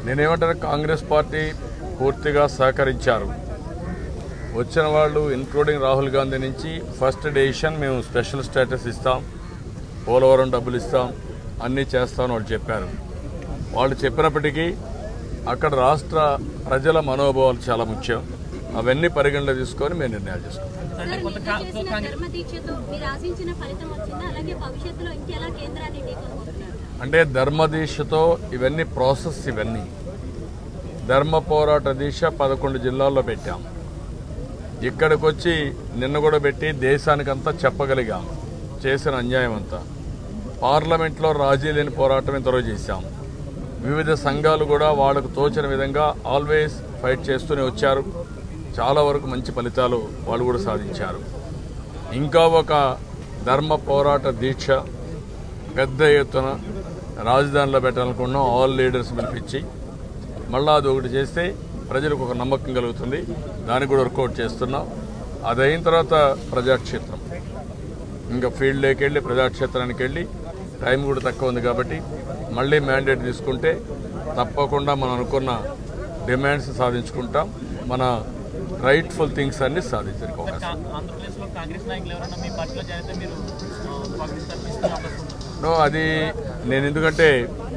నేనేమంటాను Congress party పూర్తిగా సహకరించారు వచ్చిన వాళ్ళు ఇన్క్లూడింగ్ రాహుల్ గాంధీ నుంచి ఫస్ట్ డెసిషన్ మేము స్పెషల్ స్టేటస్ ఇస్తాం పోలవరం డబ్బులు ఇస్తాం అన్నీ చేస్తామని వాళ్ళు చెప్పారు వాళ్ళు చెప్పినప్పటికీ అక్కడ రాష్ట్ర ప్రజల మనోభావాలు చాలా ముఖ్యం అవన్నీ పరిగణలో తీసుకొని మేము నిర్ణయాలు చేసుకుంటాం సార్ మీరు చేసిన ధర్మ దీక్షతో మీరు ఆశించిన ఫలితం వచ్చిందా అలాగే భవిష్యత్తులో ఇంకెలా కేంద్రాన్ని ఢీకొనబోతున్నారు అంటే ధర్మదీక్షతో ఇవన్నీ ప్రాసెస్ ఇవన్నీ ధర్మ పోరాట దీక్ష పదకొండు జిల్లాల్లో పెట్టాం ఇక్కడికి వచ్చి నిన్న కూడా పెట్టి దేశానికంతా చెప్పగలిగాం చేసిన అన్యాయం అంతా పార్లమెంట్లో రాజీ లేని పోరాటం ఇంతలో చేశాం వివిధ సంఘాలు కూడా వాళ్ళకు తోచిన విధంగా ఆల్వేస్ ఫైట్ చేస్తూనే వచ్చారు చాలా వరకు మంచి ఫలితాలు వాళ్ళు కూడా సాధించారు ఇంకా ఒక ధర్మ పోరాట దీక్ష పెద్ద ఎత్తున రాజధానిలో పెట్టాలనుకున్నాం ఆల్ లీడర్స్ పిలిపించి మళ్ళా అది ఒకటి చేస్తే ప్రజలకు ఒక నమ్మకం కలుగుతుంది దానికి కూడా వర్కౌట్ చేస్తున్నాం అది అయిన తర్వాత ప్రజాక్షేత్రం ఇంకా ఫీల్డ్లోకి వెళ్ళి ప్రజాక్షేత్రానికి వెళ్ళి టైం కూడా తక్కువ ఉంది కాబట్టి మళ్ళీ మ్యాండేట్ తీసుకుంటే తప్పకుండా మనం అనుకున్న డిమాండ్స్ సాధించుకుంటాం మన రైట్ఫుల్ థింగ్స్ అన్ని సాధించడానికి అవకాశం కా- ఆంధ్రప్రదేశ్లో కాంగ్రెస్ నాయకులు ఎవరైనా మీ పార్టీలో జాయిన్ అయితే మీరు ఆ, పాకిస్తాన్ తీసుకునే అవకాశం ఉందా? నో అది నేను ఎందుకంటే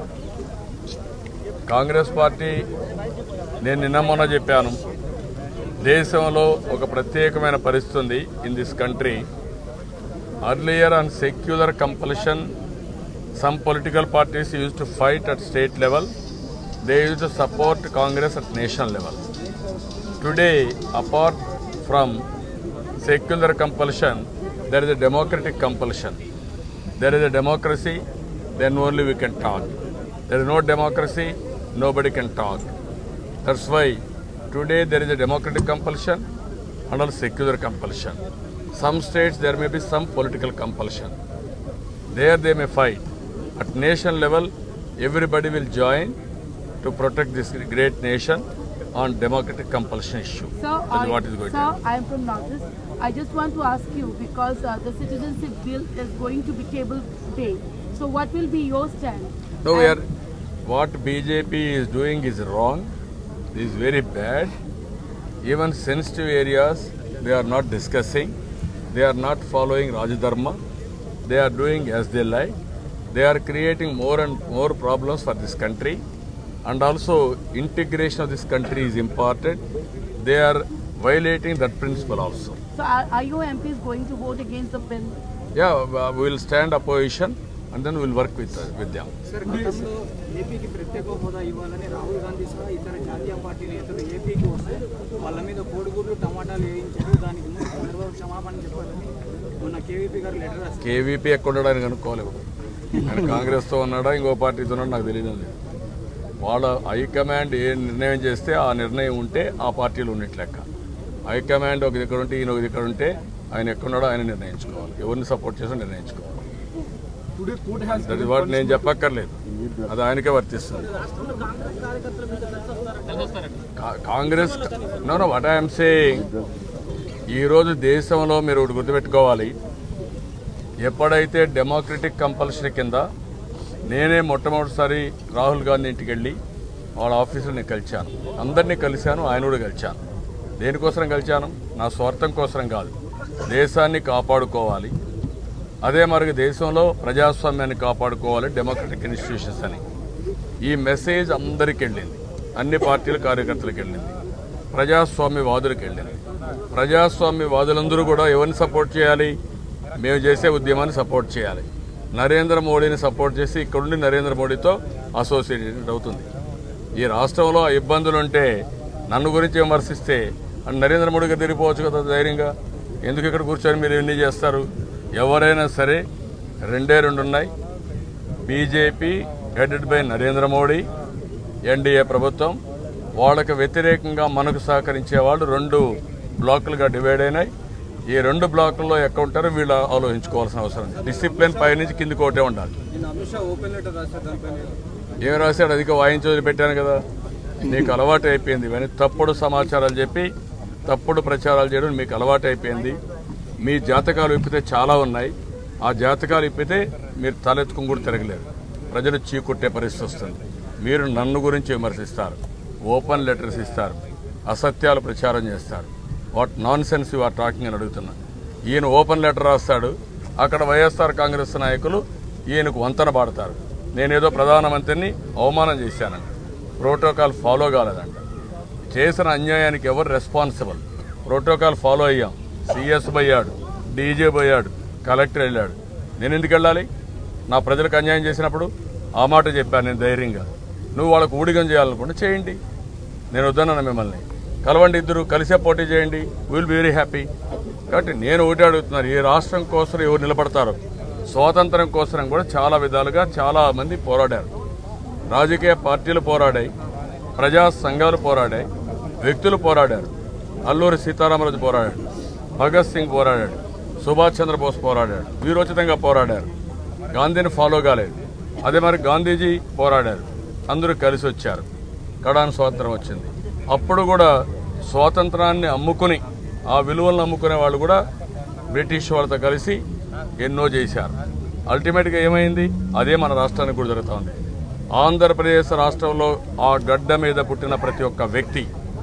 కాంగ్రెస్ పార్టీ నేను నిన్న మొన్న చెప్పాను దేశంలో ఒక ప్రత్యేకమైన పరిస్థితి ఉంది in this country earlier and secular compulsion some political parties use to fight at state level they use to support Congress at national level today apart from secular compulsion, there is a democratic compulsion. There is a democracy, then only we can talk. There is no democracy, nobody can talk. That's why today there is a democratic compulsion and also secular compulsion. Some states there may be some political compulsion. There they may fight. At nation level, everybody will join to protect this great nation on democratic compulsion issue. Sir, That is I, what is going to sir, happen. I am from Northeast. I just want to ask you because uh, the citizenship bill is going to be tabled today. So what will be your stand? No, we are, And- what BJP is doing is wrong. It is very bad. Even sensitive areas, they are not discussing. They are not following Rajadharma. They are doing as they like. They are creating more and more problems for this country. And also, integration of this country is important. They are violating that principle also. So are, are your MPs going to vote against the bill? Yeah, uh, we will stand opposition and then we will work with, uh, with them. Sir గతంలో ఏపీకి ప్రత్యేక హోదా ఇవ్వాలని రాహుల్ గాంధీ సహా ఇతర జాతీయ party నేతలు ఏపీకి వస్తే వాళ్ళ మీద కోడిగుడ్లు టమాటాలు వేయించారు దానికి ముందు చంద్రబాబు క్షమాపణ చెప్పాలని మొన్న కేవీపీ గారు లెటర్ రాస్తారు కేవీపీ ఎక్కడ ఉండడానికి అనుకోలేవు ఆయన కాంగ్రెస్తో ఉన్నాడా ఇంకో పార్టీతో ఉన్నాడా నాకు తెలియదు వాళ్ళ హైకమాండ్ ఏ నిర్ణయం చేస్తే ఆ నిర్ణయం ఉంటే ఆ పార్టీలు ఉన్నట్టు లెక్క హైకమాండ్ ఒక దగ్గర ఉంటే ఈయన ఒక దగ్గర ఉంటే ఆయన ఎక్కడున్నాడో ఆయన నిర్ణయించుకోవాలి ఎవరిని సపోర్ట్ చేసో నిర్ణయించుకోవాలి దట్ ఇస్ వాట్ నేను చెప్పక్కర్లేదు అది ఆయనకే వర్తిస్తుంది కా- Congress no no what I'm saying ఈరోజు దేశంలో మీరు ఒకటి గుర్తుపెట్టుకోవాలి ఎప్పుడైతే డెమోక్రటిక్ కంపల్సరీ కింద నేనే మొట్టమొదటిసారి రాహుల్ గాంధీ ఇంటికి వెళ్ళి వాళ్ళ ఆఫీసులో నేను కలిశాను అందరినీ కలిశాను ఆయన కూడా కలిశాను దేనికోసం కలిశాను నా స్వార్థం కోసం కాదు దేశాన్ని కాపాడుకోవాలి అదే మరి దేశంలో ప్రజాస్వామ్యాన్ని కాపాడుకోవాలి డెమోక్రటిక్ ఇన్స్టిట్యూషన్స్ అని ఈ మెసేజ్ అందరికి వెళ్ళింది అన్ని పార్టీల కార్యకర్తలకు వెళ్ళింది ప్రజాస్వామ్యవాదులకు వెళ్ళింది ప్రజాస్వామ్యవాదులందరూ కూడా ఎవరిని సపోర్ట్ చేయాలి మేము చేసే ఉద్యమాన్ని సపోర్ట్ చేయాలి నరేంద్ర మోడీని సపోర్ట్ చేసి ఇక్కడుండి నరేంద్ర మోడీతో అసోసియేటెడ్ అవుతుంది ఈ రాష్ట్రంలో ఆ ఇబ్బందులు ఉంటే నన్ను గురించి విమర్శిస్తే అని నరేంద్ర మోడీ గారు తిరిగిపోవచ్చు కదా ధైర్యంగా ఎందుకు ఇక్కడ కూర్చొని మీరు ఎన్ని చేస్తారు ఎవరైనా సరే రెండే రెండు ఉన్నాయి BJP headed by Narendra Modi NDA ప్రభుత్వం వాళ్ళకు వ్యతిరేకంగా మనకు సహకరించే వాళ్ళు రెండు బ్లాకులుగా డివైడ్ అయినాయి ఈ రెండు బ్లాకుల్లో ఎక్కడ ఉంటారో వీళ్ళు ఆలోచించుకోవాల్సిన అవసరం ఉంది డిసిప్లిన్ పైనుంచి కిందికి ఒకటే ఉండాలి నిన్న అమిత్ షా ఓపెన్ లెటర్ రాశారు దానిపైన ఏం రాశాడు అధిక వాయించి పెట్టాను కదా నీకు అలవాటు అయిపోయింది ఇవన్నీ తప్పుడు సమాచారాలు చెప్పి తప్పుడు ప్రచారాలు చేయడం మీకు అలవాటు అయిపోయింది మీ జాతకాలు ఇప్పితే చాలా ఉన్నాయి ఆ జాతకాలు ఇప్పితే మీరు తలెత్తుకుని కూడా తిరగలేరు ప్రజలు చీకొట్టే పరిస్థితి వస్తుంది మీరు నన్ను గురించి విమర్శిస్తారు ఓపెన్ లెటర్స్ ఇస్తారు అసత్యాలు ప్రచారం చేస్తారు what nonsense you are talking అని అడుగుతున్నా ఈయన ఓపెన్ లెటర్ రాస్తాడు అక్కడ వైఎస్ఆర్ కాంగ్రెస్ నాయకులు ఈయనకు వంతన పాడతారు నేనేదో ప్రధానమంత్రిని అవమానం చేశానంట ప్రోటోకాల్ ఫాలో కాలేదంట చేసిన అన్యాయానికి ఎవరు రెస్పాన్సిబుల్ ప్రోటోకాల్ ఫాలో అయ్యాం సిఎస్ పోయాడు డీజే పోయాడు కలెక్టర్ వెళ్ళాడు నేను ఎందుకు వెళ్ళాలి నా ప్రజలకు అన్యాయం చేసినప్పుడు ఆ మాట చెప్పాను నేను ధైర్యంగా నువ్వు వాళ్ళకు ఊడిగం చేయాలనుకుంటే చేయండి నేను వద్దన్నాను మిమ్మల్ని కలవండి ఇద్దరు కలిసే పోటీ చేయండి విల్ బి వెరీ హ్యాపీ కాబట్టి నేను ఒకటి అడుగుతున్నాను ఈ రాష్ట్రం కోసం ఎవరు నిలబడతారో స్వాతంత్రం కోసం కూడా చాలా విధాలుగా చాలా మంది పోరాడారు రాజకీయ పార్టీలు పోరాడాయి ప్రజా సంఘాలు పోరాడాయి వ్యక్తులు పోరాడారు అల్లూరి సీతారామరాజు పోరాడాడు భగత్ సింగ్ పోరాడాడు సుభాష్ చంద్రబోస్ పోరాడాడు వీరోచితంగా పోరాడారు గాంధీని ఫాలో కాలేదు అదే మరి గాంధీజీ పోరాడారు అందరూ కలిసి వచ్చారు కడాన్ స్వాతంత్రం వచ్చింది అప్పుడు కూడా స్వాతంత్రాన్ని అమ్ముకుని ఆ విలువలను అమ్ముకునే వాళ్ళు కూడా బ్రిటిష్ వాళ్ళతో కలిసి ఎన్నో చేశారు అల్టిమేట్గా ఏమైంది అదే మన రాష్ట్రానికి కూడా జరుగుతోంది ఆంధ్రప్రదేశ్ రాష్ట్రంలో ఆ గడ్డ మీద పుట్టిన ప్రతి ఒక్క వ్యక్తి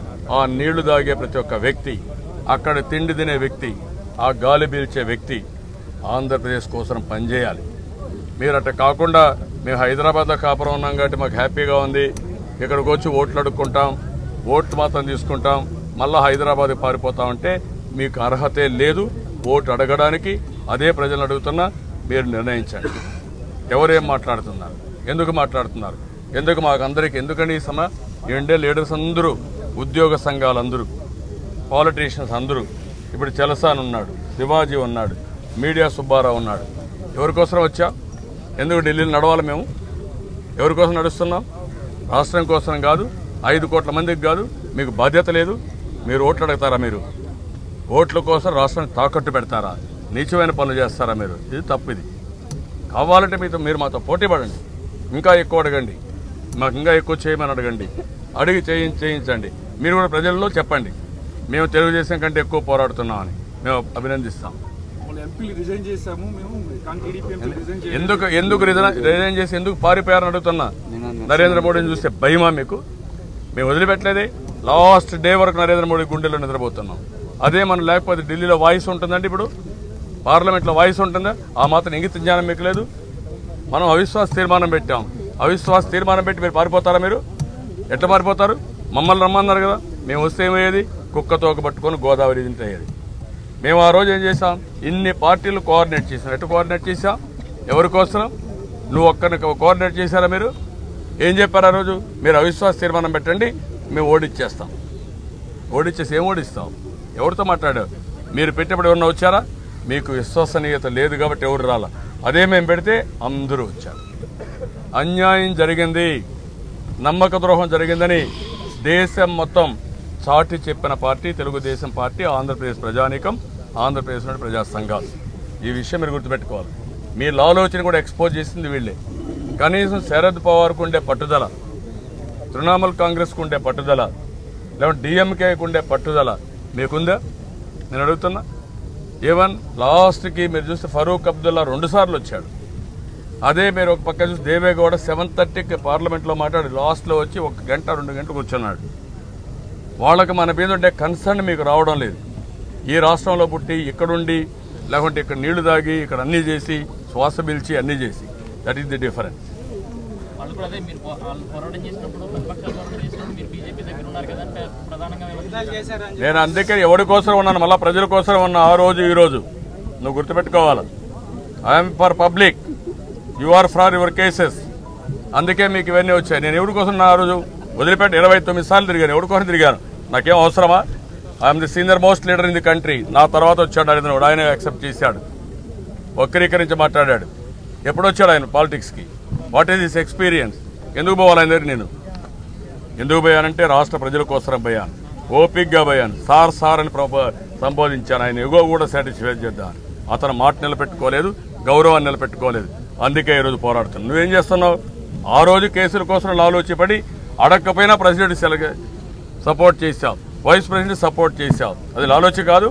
ఆ నీళ్లు దాగే ప్రతి ఒక్క వ్యక్తి అక్కడ తిండి తినే వ్యక్తి ఆ గాలి పీల్చే వ్యక్తి ఆంధ్రప్రదేశ్ కోసం పనిచేయాలి మీరు అట్ట కాకుండా మేము హైదరాబాద్లో కాపురం ఉన్నాం కాబట్టి మాకు హ్యాపీగా ఉంది ఇక్కడికి వచ్చి ఓట్లు అడుక్కుంటాం ఓట్లు మాత్రం తీసుకుంటాం మళ్ళీ హైదరాబాద్ పారిపోతామంటే మీకు అర్హతే లేదు ఓటు అడగడానికి అదే ప్రజలను అడుగుతున్నా మీరు నిర్ణయించండి ఎవరేం మాట్లాడుతున్నారు ఎందుకు మాట్లాడుతున్నారు ఎందుకు మాకు అందరికి ఎందుకని ఈ సమ ఎండే లీడర్స్ అందరూ ఉద్యోగ సంఘాలందరూ పాలిటీషియన్స్ అందరూ ఇప్పుడు చలసాన్ ఉన్నాడు శివాజీ ఉన్నాడు మీడియా సుబ్బారావు ఉన్నాడు ఎవరి కోసం వచ్చా ఎందుకు ఢిల్లీలో నడవాలి మేము ఎవరి కోసం నడుస్తున్నాం రాష్ట్రం కోసం కాదు ఐదు కోట్ల మందికి కాదు మీకు బాధ్యత లేదు మీరు ఓట్లు అడుగుతారా మీరు ఓట్ల కోసం రాష్ట్రాన్ని తాకట్టు పెడతారా నీచమైన పనులు చేస్తారా మీరు ఇది తప్పు ఇది కావాలంటే మీతో మీరు మాతో పోటీ పడండి ఇంకా ఎక్కువ అడగండి మాకు ఇంకా ఎక్కువ చేయమని అడగండి అడిగి చేయి చేయించండి మీరు కూడా ప్రజల్లో చెప్పండి మేము తెలుగుదేశం కంటే ఎక్కువ పోరాడుతున్నామని మేము అభినందిస్తాం వాళ్ళు ఎంపీలు రిజైన్ చేశాము మేము కానీ టీడీపీ ఎంపీలు రిజైన్ చేయాలి ఎందుకు ఎందుకు రిజైన్ రిజైన్ చేసి ఎందుకు పారిపోయారని అడుగుతున్నా నరేంద్ర మోడీని చూస్తే భయమా మీకు మేము వదిలిపెట్టలేదే లాస్ట్ డే వరకు నరేంద్ర మోడీ గుండెల్లో నిద్రపోతున్నాం అదే మనం లేకపోతే ఢిల్లీలో వాయిస్ ఉంటుందండి ఇప్పుడు పార్లమెంట్లో వాయిస్ ఉంటుందా ఆ మాత్రం ఇంగిత జ్ఞానం మీకు లేదు మనం అవిశ్వాస తీర్మానం పెట్టాం అవిశ్వాస తీర్మానం పెట్టి మీరు పారిపోతారా మీరు ఎట్లా పారిపోతారు మమ్మల్ని రమ్మన్నారు కదా మేము వస్తే ఏమయ్యేది కుక్కతో ఒక పట్టుకొని గోదావరి తింటే అయ్యేది మేము ఆ రోజు ఏం చేసాం ఇన్ని పార్టీలు కోఆర్డినేట్ చేసాం ఎటు కోఆర్డినేట్ చేసాం ఎవరి కోసం నువ్వు ఒక్కరిని కోఆర్డినేట్ చేశారా మీరు ఏం చెప్పారు ఆ రోజు మీరు అవిశ్వాస తీర్మానం పెట్టండి మేము ఓడిచ్చేస్తాం ఓడిచ్చేసి ఏం ఓడిస్తాం ఎవరితో మాట్లాడారు మీరు పెట్టేప్పుడు ఎవరన్నా వచ్చారా మీకు విశ్వసనీయత లేదు కాబట్టి ఎవరు రాలా అదే మేము పెడితే అందరూ వచ్చారు అన్యాయం జరిగింది నమ్మక ద్రోహం జరిగిందని దేశం మొత్తం చాటి చెప్పిన పార్టీ తెలుగుదేశం పార్టీ ఆంధ్రప్రదేశ్ ప్రజానీకం ఆంధ్రప్రదేశ్ ప్రజా సంఘాలు ఈ విషయం మీరు గుర్తుపెట్టుకోవాలి మీ ఆలోచన కూడా ఎక్స్పోజ్ చేసింది వీళ్ళే కనీసం శరద్ పవార్కు ఉండే పట్టుదల తృణమూల్ కాంగ్రెస్కు ఉండే పట్టుదల లేకుంటే డిఎంకేకు ఉండే పట్టుదల మీకుందా నేను అడుగుతున్నా ఈవెన్ లాస్ట్కి మీరు చూస్తే ఫరూక్ అబ్దుల్లా రెండు సార్లు వచ్చాడు అదే మీరు ఒక పక్క చూసి దేవేగౌడ సెవెన్ థర్టీకి పార్లమెంట్లో మాట్లాడి లాస్ట్లో వచ్చి ఒక గంట రెండు గంటలు కూర్చున్నాడు వాళ్ళకి మన మీద ఉండే కన్సర్న్ మీకు రావడం లేదు ఈ రాష్ట్రంలో పుట్టి ఇక్కడుండి లేకుంటే ఇక్కడ నీళ్లు తాగి ఇక్కడ అన్నీ చేసి శ్వాస పీల్చి అన్నీ చేసి దట్ ఈస్ ది డిఫరెన్స్ వాళ్ళు కూడా అదే మీరు పో- వాళ్ళు పోరాటం చేసినప్పుడు ప్రతిపక్షాలు పోరాటం చేసినప్పుడు మీరు బీజేపీ దగ్గర ఉన్నారు కదా అంటే ప్రధానంగా విమర్శించారు. చేశారని నేను అందుకే ఎవరి కోసం ఉన్నాను మళ్ళీ ప్రజల కోసం ఉన్నా ఆ రోజు ఈ రోజు నువ్వు గుర్తుపెట్టుకోవాలి I'm for public you are for your cases అందుకే మీకు ఇవన్నీ వచ్చాయి నేను ఎవరి కోసం ఉన్నా ఆ రోజు వదిలిపెట్టి ఇరవై తొమ్మిది సార్లు తిరిగాను ఎవరి కోసం తిరిగాను నాకేం అవసరమా I'm the senior most leader in the country నా తర్వాత వచ్చాడు నరేంద్ర మోడీ ఆయన యాక్సెప్ట్ చేశాడు వక్రీకరించి మాట్లాడాడు ఎప్పుడు వచ్చాడు ఆయన పాలిటిక్స్కి వాట్ ఈస్ దిస్ ఎక్స్పీరియన్స్ ఎందుకు పోవాలి ఆయన దగ్గర నేను ఎందుకు పోయానంటే రాష్ట్ర ప్రజల కోసం పోయాను ఓపిక్గా పోయాను సార్ సార్ అని ప్రప- సంబోధించాను ఆయన ఎగో కూడా సాటిస్ఫై చేద్దాం అతను మాట నిలబెట్టుకోలేదు గౌరవాన్ని నిలబెట్టుకోలేదు అందుకే ఈరోజు పోరాడుతున్నాను నువ్వేం చేస్తున్నావు ఆ రోజు కేసుల కోసం ఆలోచింపడి అడగకపోయినా ప్రెసిడెంట్ సెలగ సపోర్ట్ చేశావు వైస్ ప్రెసిడెంట్ సపోర్ట్ చేశావు అది లాలోచి కాదు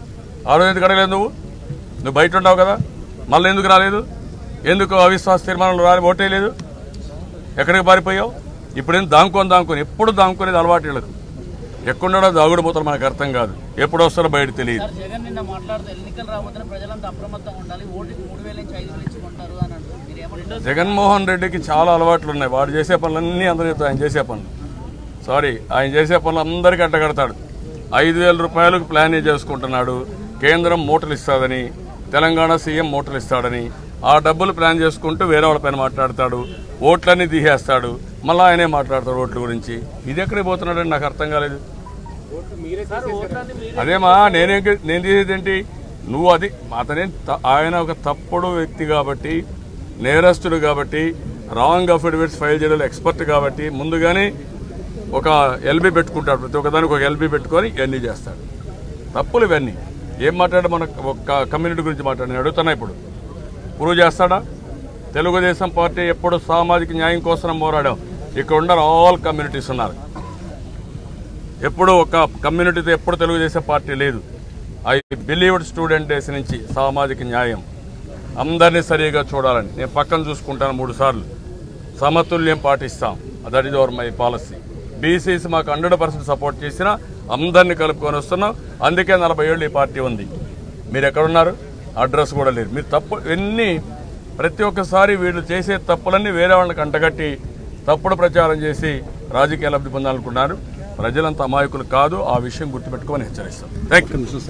ఆ రోజు ఎందుకు అడగలేదు నువ్వు నువ్వు బయట ఉన్నావు కదా మళ్ళీ ఎందుకు రాలేదు ఎందుకు అవిశ్వాస తీర్మానంలో రాలి ఓటే లేదు ఎక్కడికి పారిపోయావు ఇప్పుడేం దాంకొని దాంకొని ఎప్పుడు దాంకునేది అలవాటు వీళ్ళకు ఎక్కడున్నాడో దాగుడు పోతారు మనకు అర్థం కాదు ఎప్పుడు వస్తారో బయట తెలియదు సార్ జగన్ నిన్న మాట్లాడుతూ ఎన్నికలు రాబోతున్న ప్రజలంతా అప్రమత్తంగా ఉండాలి ఓటుకి మూడు వేల నుంచి ఐదు వేలు ఇచ్చుకుంటారు అని అంటారు మీరు ఏమంటారు జగన్మోహన్ రెడ్డికి చాలా అలవాట్లు ఉన్నాయి వాడు చేసే పనులన్నీ అందరూ చెప్తారు ఆయన చేసే పనులు సారీ ఆయన చేసే పనులు అందరికీ అట్టగడతాడు ఐదు వేల రూపాయలకు ప్లాన్ చేసుకుంటున్నాడు కేంద్రం మూటలు ఇస్తుందని తెలంగాణ సీఎం మూటలు ఇస్తాడని ఆ డబ్బులు ప్లాన్ చేసుకుంటూ వేరే వాళ్ళ పైన మాట్లాడతాడు ఓట్లన్నీ తీసేస్తాడు మళ్ళీ ఆయనే మాట్లాడతాడు ఓట్ల గురించి ఇది ఎక్కడికి పోతున్నాడని నాకు అర్థం కాలేదు అదేమా నేనేం నేను తీసేది ఏంటి నువ్వు అది అతనే త- ఆయన ఒక తప్పుడు వ్యక్తి కాబట్టి నేరస్తుడు కాబట్టి రాంగ్ అఫిడవిట్స్ ఫైల్ చేయడంలో ఎక్స్పర్ట్ కాబట్టి ముందుగానే ఒక ఎల్బీ పెట్టుకుంటాడు ప్రతి ఒక్కదానికి ఒక ఎల్బీ పెట్టుకొని ఇవన్నీ చేస్తాడు తప్పులు ఇవన్నీ ఏం మాట్లాడు మన ఒక కమ్యూనిటీ గురించి మాట్లాడి నేను అడుగుతున్నా ఇప్పుడు ప్రూవ్ చేస్తాడా తెలుగుదేశం పార్టీ ఎప్పుడు సామాజిక న్యాయం కోసం పోరాడాం ఇక్కడ ఉన్న ఆల్ కమ్యూనిటీస్ ఉన్నారు ఎప్పుడు ఒక కమ్యూనిటీతో ఎప్పుడు తెలుగుదేశం పార్టీ లేదు ఐ బిలీవ్డ్ స్టూడెంట్ డేస్ నుంచి సామాజిక న్యాయం అందరినీ సరిగా చూడాలని నేను పక్కన చూసుకుంటాను మూడు సార్లు సమతుల్యం పాటిస్తాం that is our my policy బీసీసీ మాకు హండ్రెడ్ పర్సెంట్ సపోర్ట్ చేసినా అందరినీ కలుపుకొని వస్తున్నాం అందుకే నలభై ఏళ్ళు ఈ పార్టీ ఉంది మీరు ఎక్కడున్నారు అడ్రస్ కూడా లేదు మీరు తప్పు ఎన్ని ప్రతి ఒక్కసారి వీళ్ళు చేసే తప్పులన్నీ వేరే వాళ్ళకి అంటగట్టి తప్పుడు ప్రచారం చేసి రాజకీయ లబ్ధి పొందాలనుకున్నారు ప్రజలంతా అమాయకులు కాదు ఆ విషయం గుర్తుపెట్టుకొని హెచ్చరిస్తాం థ్యాంక్ యూ